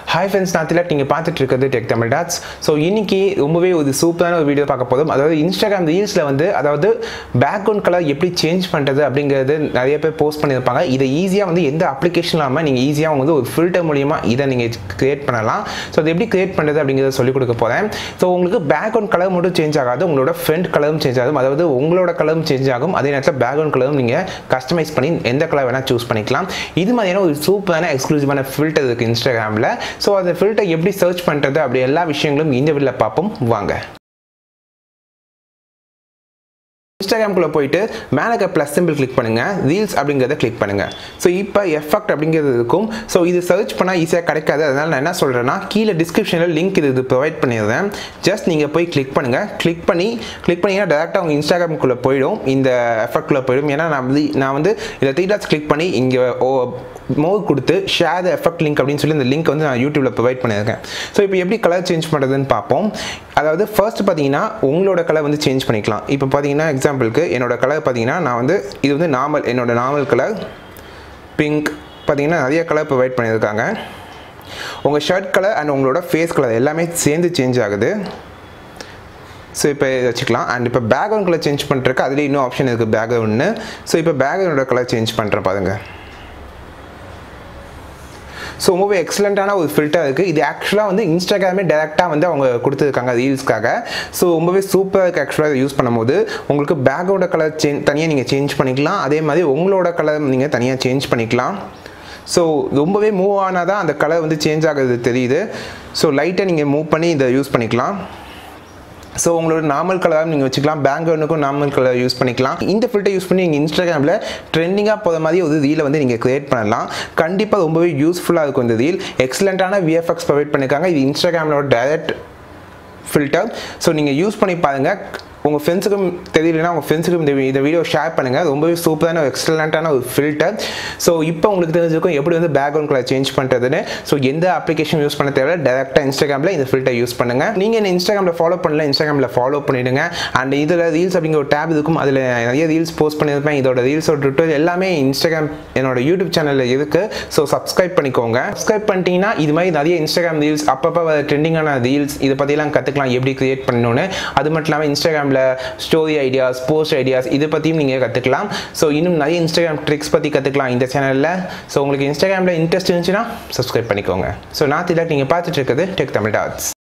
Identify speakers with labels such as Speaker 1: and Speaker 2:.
Speaker 1: hi friends நான் திலக் நீங்கள் பார்த்துட்டு இருக்கிறது டெக் தமிழ் டாட்ஸ் ஸோ இன்னைக்கு ரொம்பவே ஒரு சூப்பரான ஒரு வீடியோ பார்க்க போதும் அதாவது இன்ஸ்டாகிராம் ரீல்ஸில் வந்து அதாவது பேக்ரவுண்ட் கலர் எப்படி சேஞ்ச் பண்ணுறது அப்படிங்கிறது நிறைய பேர் போஸ்ட் பண்ணியிருப்பாங்க இதை ஈஸியாக வந்து எந்த அப்ளிகேஷன் இல்லாமல் நீங்கள் ஈஸியாக வந்து ஒரு ஃபில்டர் மூலியமாக இதை நீங்கள் கிரியேட் பண்ணலாம் ஸோ அது எப்படி கிரியேட் பண்ணுறது அப்படிங்கிறத சொல்லிக் கொடுக்க போகிறேன் ஸோ உங்களுக்கு பேக்ரவுண்ட் கலர் மட்டும் சேஞ்ச் ஆகாது உங்களோட ஃப்ரண்ட் கலரும் சேஞ்ச் ஆகும் அதாவது உங்களோட கலரும் சேஞ்ச் ஆகும் அதே நேரத்தில் பேக்ரவுண்ட் கலரும் நீங்கள் கஸ்டமைஸ் பண்ணி எந்த கலர் வேணால் சூஸ் பண்ணிக்கலாம் இது மாதிரியான ஒரு சூப்பரான எக்ஸ்க்ளூசிவான ஃபில்டர் இருக்குது இன்ஸ்டாகிராமில் ஸோ அந்த ஃபில்டர் எப்படி சர்ச் பண்ணுறது அப்படி எல்லா விஷயங்களும் இந்த வீடியோவில் பார்ப்போம் வாங்க இன்ஸ்டாகிராம்குள்ளே போயிட்டு மேலே இருக்க ப்ளஸ் சிம்பிள் கிளிக் பண்ணுங்கள் ரீல்ஸ் அப்படிங்கிறத கிளிக் பண்ணுங்கள் ஸோ இப்போ எஃபெக்ட் அப்படிங்கிறது இருக்கும் ஸோ இது சர்ச் பண்ணால் ஈஸியாக கிடைக்காது அதனால் நான் என்ன சொல்கிறேன்னா கீழே டிஸ்கிரிப்ஷனில் லிங்க் இது இது ப்ரொவைட் பண்ணிடுறேன் ஜஸ்ட் நீங்கள் போய் கிளிக் பண்ணுங்கள் கிளிக் பண்ணி கிளிக் பண்ணிங்கன்னா டேரெக்டாக உங்கள் இன்ஸ்டாகிராமுக்குள்ளே போயிடும் இந்த எஃபெக்ட்குள்ளே போயிடும் ஏன்னா நான் வந்து நான் வந்து இதை த்ரீ டாட்ஸ் கிளிக் பண்ணி இங்கே ஓ மோவ் கொடுத்து ஷேர் த எஃபெக்ட் லிங்க் அப்படின்னு சொல்லி இந்த லிங்க் வந்து நான் யூடியூப்பில் ப்ரொவைட் பண்ணியிருக்கேன் ஸோ இப்போ எப்படி கலர் சேஞ்ச் பண்ணுறதுன்னு பார்ப்போம் அதாவது ஃபர்ஸ்ட் பார்த்தீங்கன்னா உங்களோட கலர் வந்து சேஞ்ச் பண்ணிக்கலாம் இப்போ பார்த்தீங்கன்னா எக்ஸாம்பிளுக்கு என்னோட கலர் பார்த்தீங்கன்னா நான் வந்து இது வந்து நார்மல் என்னோட நார்மல் கலர் பிங்க் பார்த்தீங்கன்னா நிறைய கலர் ப்ரொவைட் பண்ணியிருக்காங்க உங்கள் ஷர்ட் கலர் அண்ட் உங்களோட ஃபேஸ் கலர் எல்லாமே சேர்ந்து சேஞ்ச் ஆகுது ஸோ இப்போ இதை வச்சுக்கலாம் அண்ட் இப்போ பேக்ரவுண்ட் கலர் சேஞ்ச் பண்ணுறதுக்கு அதுலேயே இன்னும் ஆப்ஷன் இருக்குது பேக்ரவுண்ட்னு ஸோ இப்போ பேக்ரவுண்டோட கலர் சேஞ்ச் பண்ணுறேன் பாருங்கள் ஸோ ரொம்பவே எக்ஸலண்ட்டான ஒரு ஃபில்டர் இருக்குது இது ஆக்சுவலாக வந்து இன்ஸ்டாகிராமே டேரெக்டாக வந்து அவங்க கொடுத்துருக்காங்க ரீல்ஸ்க்காக ஸோ ரொம்பவே சூப்பராக இருக்குது ஆக்சுவலாக இதை யூஸ் பண்ணும்போது உங்களுக்கு பேக்கோட கலர் சேஞ்ச் தனியாக நீங்கள் சேஞ்ச் பண்ணிக்கலாம் அதே மாதிரி உங்களோட கலர் நீங்கள் தனியாக சேஞ்ச் பண்ணிக்கலாம் ஸோ ரொம்பவே மூவ் ஆனால் தான் அந்த கலர் வந்து சேஞ்ச் ஆகிறது தெரியுது ஸோ லைட்டை நீங்கள் மூவ் பண்ணி இதை யூஸ் பண்ணிக்கலாம் ஸோ உங்களோட நார்மல் கலர் நீங்கள் வச்சுக்கலாம் பேக்ரவுண்டுக்கும் நார்மல் கலர் யூஸ் பண்ணிக்கலாம் இந்த ஃபில்டர் யூஸ் பண்ணி நீங்கள் இன்ஸ்டாகிராமில் ட்ரெண்டிங்காக போகிற மாதிரி ஒரு ரீலை வந்து நீங்கள் கிரியேட் பண்ணலாம் கண்டிப்பாக ரொம்பவே யூஸ்ஃபுல்லாக இருக்கும் இந்த ரீல் எக்ஸலண்ட்டான விஎஃப்எக்ஸ் ப்ரொவைட் பண்ணியிருக்காங்க இது இன்ஸ்டாகிராமோட டைரக்ட் ஃபில்டர் ஸோ நீங்கள் யூஸ் பண்ணி பாருங்கள் உங்கள் ஃப்ரெண்ட்ஸுக்கும் தெரியலனா உங்கள் ஃப்ரெண்ட்ஸுக்கும் இந்த இந்த வீடியோ ஷேர் பண்ணுங்கள் ரொம்பவே சூப்பரான எக்ஸலண்ட்டான ஒரு ஃபில்டர் ஸோ இப்போ உங்களுக்கு தெரிஞ்சிருக்கும் எப்படி வந்து பேக்ரவுண்ட் கலர் சேஞ்ச் பண்ணுறதுன்னு ஸோ எந்த அப்ளிகேஷன் யூஸ் பண்ண தேவை டேரெக்டாக இன்ஸ்டாகிராமில் இந்த ஃபில்டர் யூஸ் பண்ணுங்கள் நீங்கள் என்ன இன்ஸ்டாகிராமில் ஃபாலோ பண்ணல இன்ஸ்டாகிராமில் ஃபாலோ பண்ணிவிடுங்க அண்ட் இதில் ரீல்ஸ் அப்படிங்கிற ஒரு டேப் இருக்கும் அதில் நிறைய ரீல்ஸ் போஸ்ட் பண்ணியிருப்பேன் இதோட ரீல்ஸோட ட்விட்டர் எல்லாமே இன்ஸ்டாகிராம் என்னோட யூடியூப் சேனலில் இருக்குது ஸோ சப்ஸ்கிரைப் பண்ணிக்கோங்க சப்ஸ்கிரைப் பண்ணிட்டீங்கன்னா இது மாதிரி நிறைய இன்ஸ்டாகிராம் ரீல்ஸ் அப்பப்போ வர ட்ரெண்டிங்கான ரீல்ஸ் இதை பற்றிலாம் கற்றுக்கலாம் எப்படி கிரியேட் பண்ணணும்னு அது மட்டும் இல்லாமல் இன்ஸ்டாகிராமில் ஸ்டோரி ஐடியாஸ் போஸ்ட் ஐடியாஸ் இதை பற்றியும் நீங்கள் கற்றுக்கலாம் ஸோ இன்னும் நிறைய இன்ஸ்டாகிராம் ட்ரிக்ஸ் பற்றி கற்றுக்கலாம் இந்த சேனலில் ஸோ உங்களுக்கு இன்ஸ்டாகிராமில் இன்ட்ரெஸ்ட் இருந்துச்சுன்னா சப்ஸ்கிரைப் பண்ணிக்கோங்க ஸோ நான் திலக் நீங்கள் பார்த்துட்டு இருக்கிறது டெக் தமிழ் டாட்ஸ்